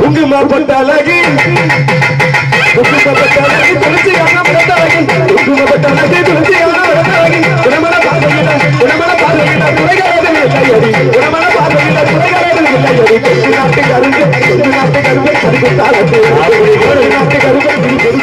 குங்குமப்பட்ட அழகு குங்குமப்பட்ட அழகு துளசி காணப்பட்ட அழகு குங்குமப்பட்ட அழகு துளசி காணப்பட்ட அழகு குணமன பார்வையில குணமன பார்வையில குறைகாரது இல்லையடி குணமன பார்வையில குறைகாரது இல்லையடி கொங்கு நாட்டு கரும்பு கொங்கு நாட்டு கரும்பு கரும்பு தாளத்து கொங்கு நாட்டு கரும்பு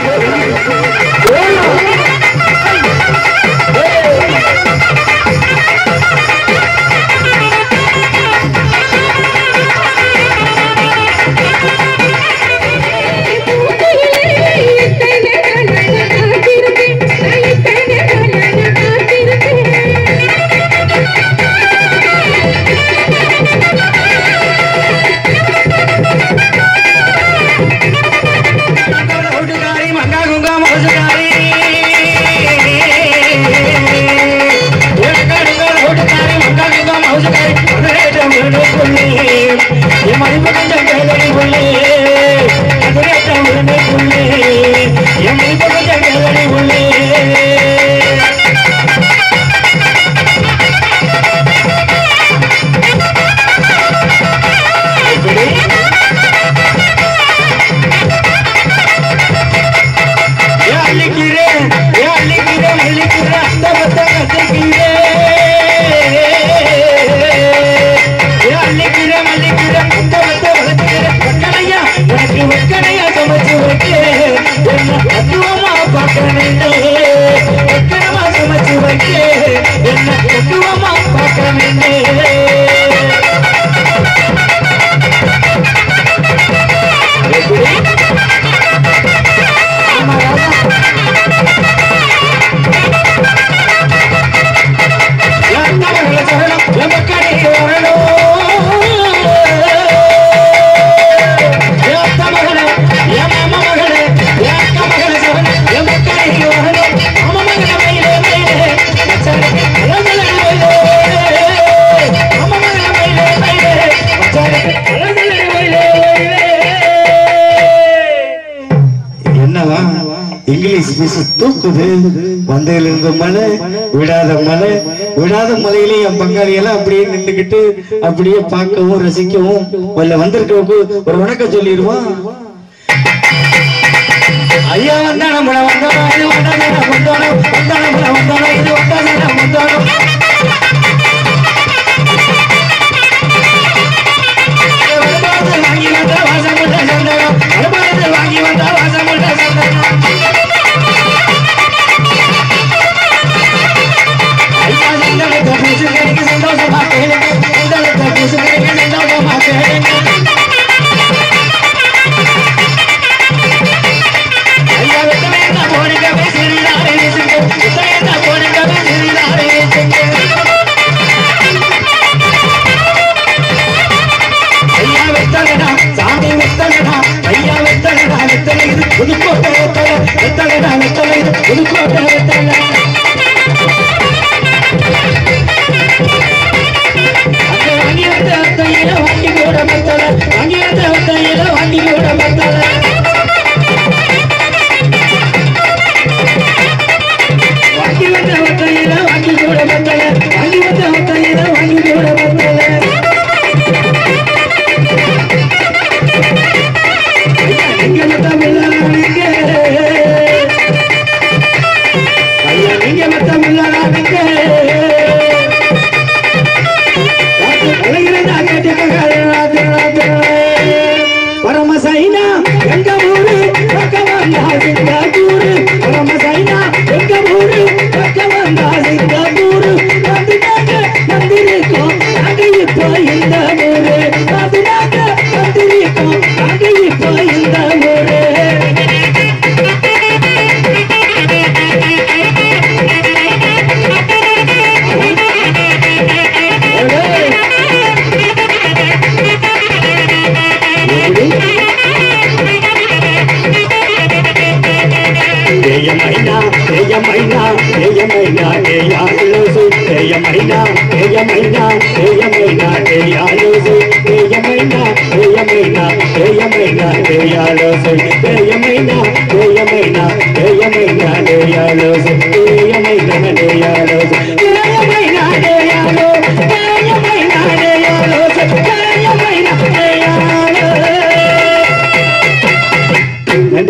ஓட்டுக்காரி மங்கா குங்கா மோசுக்காரி ஓட்டுக்காரி மங்கா குங்கா மோசுக்காரி மதுரேட்டம் புள்ளி என் மதிப்பு கொஞ்சம் கேளடி புள்ளி மதுரேட்டம் புள்ளி என் மதிப்பு கொஞ்சம் கேளடி புள்ளி அள்ளிக்கிறேன் அள்ளிக்கிறேன் அள்ளிக்கிறேன் அந்த பத்த கத்திக்கிறேன் அள்ளிக்கிறேன் அள்ளிக்கிறேன் அந்த பத்த வளர்த்துக்கிறேன் வெக்கனையா எனக்கு வெக்கனையா சமைச்சு வைக்கிறேன் என்ன தத்துவமா பார்க்கணும் வெக்கனமா சமைச்சு வைக்கிறேன் என்ன தத்துவமா பார்க்கணும் ஆமா ராஜா என்னவா இங்கிலீஷ் பேச தூக்குது வந்தையில இருந்த மலை விடாத மலை விடாத மலையிலே என் பங்காளி எல்லாம் அப்படியே நின்றுகிட்டு அப்படியே பார்க்கவும் ரசிக்கவும் வல்ல வந்திருக்கவங்க ஒரு வணக்கம் சொல்லிடுவான் ஐயா வந்தான முட வந்தானோ இது வந்தான வந்தானோ வந்தான முட வந்தானோ இது வந்தான வந்தானோ வருமானத்தை வாங்கி வந்த வாசமுள்ள சந்தனம் வருமானத்தை வாங்கி வந்த வாசமுள்ள சந்தனம் ஐயா சந்தனத்தை பூசுகிறீங்க சந்தோஷமா கேளுங்க சந்தனத்தை பூசுகிறீங்க சந்தோஷமா கேளுங்க ஐயா வெத்தலையென்ன போடுங்க பேசுகிறாரே பேசுங்க வெத்தலையென்ன போடுங்க பேசுகிறாரே பேசுங்க ஐயா வெத்தலடா சாமி வெத்தலடா ஐயா வெத்தலடா வெத்தலை இது புதுக்கோட்டை வெத்தலை வெத்தலடா வெத்தலை இது புதுக்கோட்டை வெத்தலை அங்கே வாங்கி வந்த அத்தையில வாங்கி கூட வெத்தலை வாங்கி வந்த அத்தையில வாங்கி கூட வெத்தலை வாங்கி வந்த அத்தையில வாங்கி கூட வெத்தலை வாங்கி வந்த அத்தையில வாங்கி கூட வெத்தலை நீங்க மட்டும் இல்லாதவனுங்க ஐயா நீங்க மட்டும் இல்லாதவனுங்க பரமசைனா எங்க ஊரு பக்கம் வந்தா சிங்கப்பூரு பரமசைனா எங்க ஊரு பக்கம் வந்தா சிங்கப்பூரு வந்துட்டாங்க வந்திருக்கோம் நாங்க இப்போ இந்த ஊரு வந்துட்டாங்க வந்திருக்கோம் நாங்க இப்போ இந்த ஊரு தேயமைனா தேயமைனா தேயமைனா தேயாலோசு தேயமைனா தேயமைனா தேயமைனா தேயாலோசு தேயமைனா தேயமைனா தேயமைனா தேயாலோசு தேயமைனா தேயமைனா தேயமைனா தேயாலோசு தேயமைனா தேயாலோசு தேயமைனா தேயாலோ தேயமைனா தேயாலோசு தேயமைனா தேயாலோ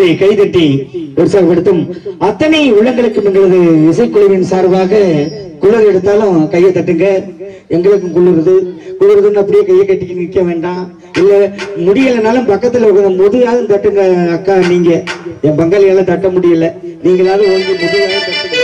நன்றி கைதட்டி உற்சாகப்படுத்தும் அத்தனை உள்ளங்களுக்கும் எங்களது இசைக்குழுவின் சார்பாக குளிர் எடுத்தாலும் கையை தட்டுங்க எங்களுக்கும் குளிருது குளிருதுன்னு அப்படியே கையை கட்டிக்கு நிக்க வேண்டாம் இல்ல முடியலைனாலும் பக்கத்துல இருக்கிற முதுகாவது தட்டுங்க அக்கா நீங்க என் பங்காளியால தட்ட முடியல நீங்களாவது ஓங்கி முதுகாவது தட்டுங்க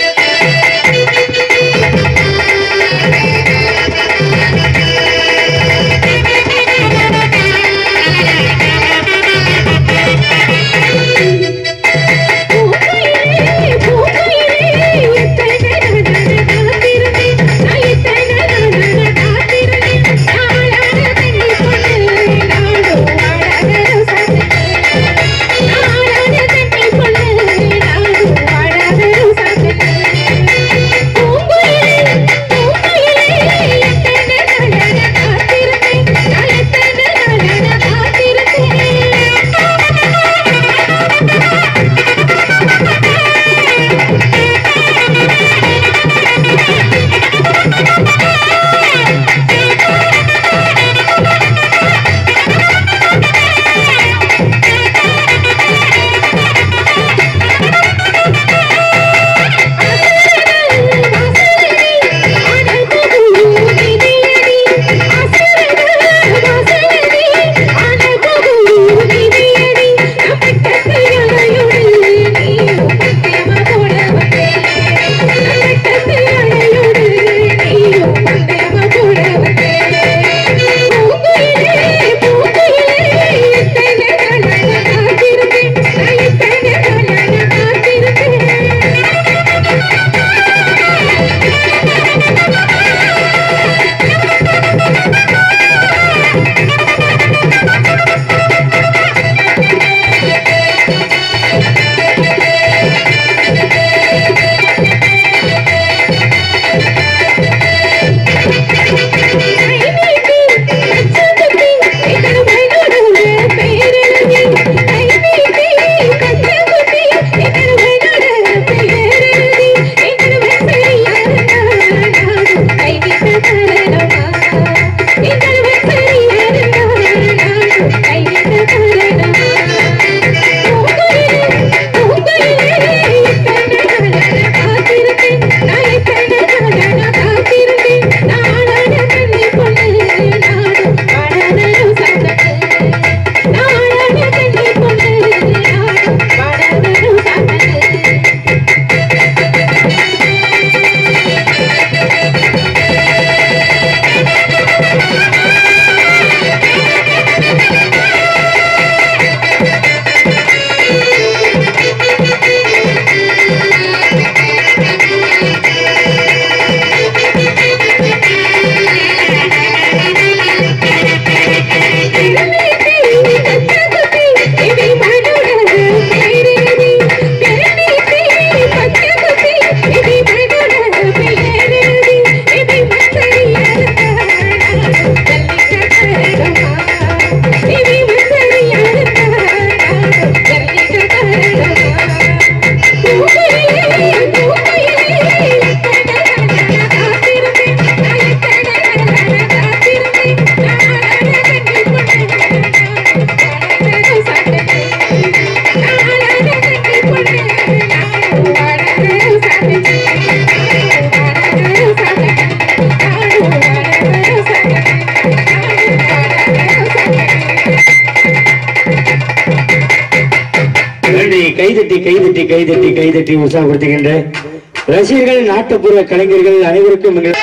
நன்றி கைதட்டி கைதட்டி கைதட்டி கைதட்டி உற்சாகப்படுத்துகின்ற ரசிகர்கள் நாட்டுப்புற கலைஞர்கள் அனைவருக்கும் எங்கள்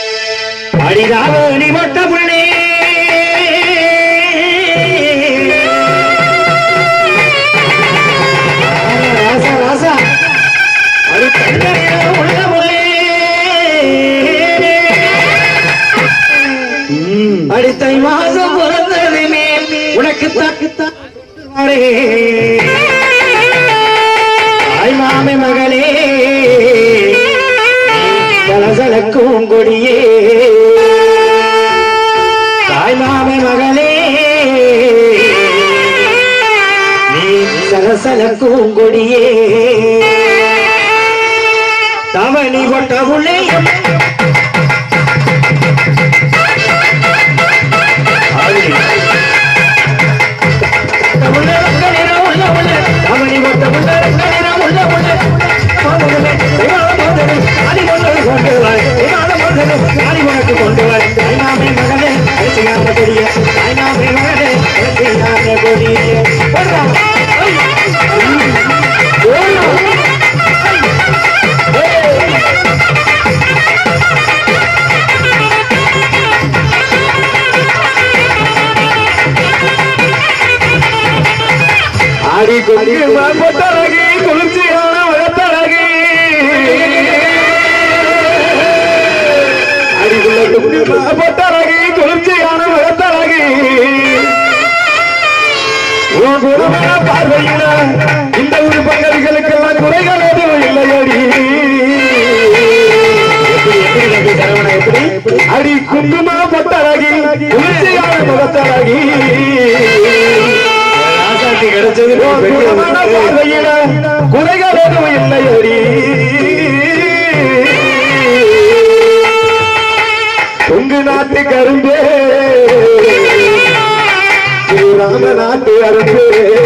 அடிதாக அடிபட்ட புள்ளே ராசா ராசா அடி தங்கரே உள்ள புள்ளே அடித்தை மாசம் பிறந்ததுமே உனக்கு தாக்குத்தான் தாய் மாமே மகளே சலசலக்கும் கொடியே தாய் மாமே மகளே நீ சலசலக்கும் கொடியே தவணி கொட்ட உள்ளே அவனி அடி குங்கும பொட்டழகி குளிர்ச்சியான வளத்தழகி அடிக்குள்ள குங்கும பொட்டழகி குளிர்ச்சியான வளத்தழகி உன் குணமான பார்வையில இந்த ஒரு பங்கர்களுக்கெல்லாம் குறைகள் எதுவும் இல்லையடி எப்படி, எப்படி தம்பி சரவணா, எப்படி? அடி குங்கும பொட்டழகி குளிர்ச்சியான முகத்தழகி ராசாத்தி கிடைச்சது உன் குணமான பார்வையில குறைகள் எதுவும் இல்லையடி கொங்கு நாட்டு கரும்பே ஸ்ரீராம நாட்டு அரும்பே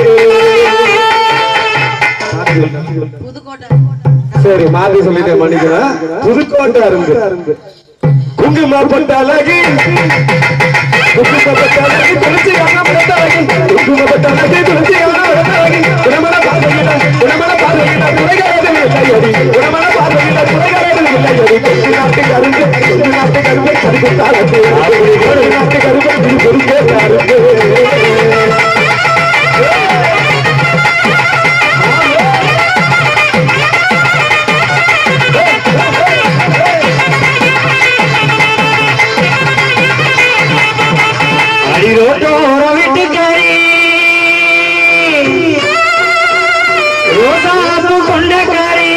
புதுக்கோட்டை சரி மாத்தி சொல்லிட்டேன் மன்னிக்கிறேன் புதுக்கோட்டை அருந்து குங்குமப்பட்ட அழகி குங்குமப்பட்ட அழகி துளசி காணப்பட்ட அழகி குங்குமப்பட்ட அழகி துளசி காணப்பட்ட அழகி குணமன பார்வையில குணமன பார்வையில குறைகாரது இல்லையடி குணமன பார்வையில குறைகாரது இல்லையடி கொங்கு நாட்டு கருந்து கொங்கு நாட்டு கரும்பு கருப்பு தாளத்து கொங்கு நாட்டு கரும்பு இது பொறுப்பே கரும்பு அடிரோட்டோர வீட்டுக்காரி ரோசாப்பு கொண்டக்காரி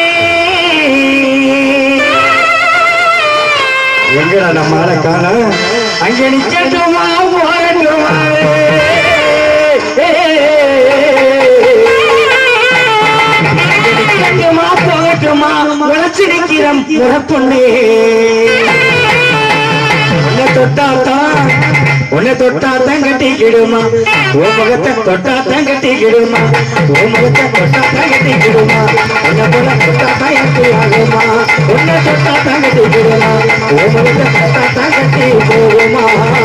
எங்கடா நம்ம ஆளை காண அங்க நிக்கட்டுமா போகட்டுமா நிக்கட்டுமா போகட்டுமா உழைச்சு நிக்கிறோம் முறப்பொண்ணே உன்னை தொட்டாத்தான் உன்னை தொட்டாத்தான் கட்டிக்கிடுமா உன் முகத்தை தொட்டாத்தான் கட்டிக்கிடுமா உன் முகத்தை தொட்டாத்தான் கட்டிக்கிடுமா உன்னை போல தொட்டாத்தான் எனக்கு ஆகுமா உன்னை தொட்டாத்தான் கட்டிக்கிடுமா உன் முகத்தை தொட்டாத்தான் கட்டி போகுமா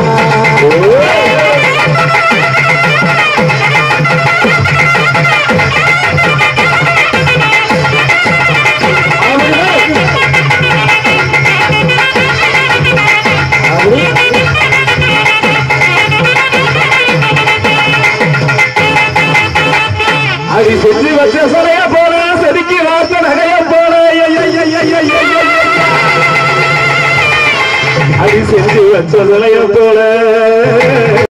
அடி செஞ்சு வச்ச சிலைய போல செதுக்கி வார்த்த நகைய போல அடி செஞ்சு வச்ச சிலைய போல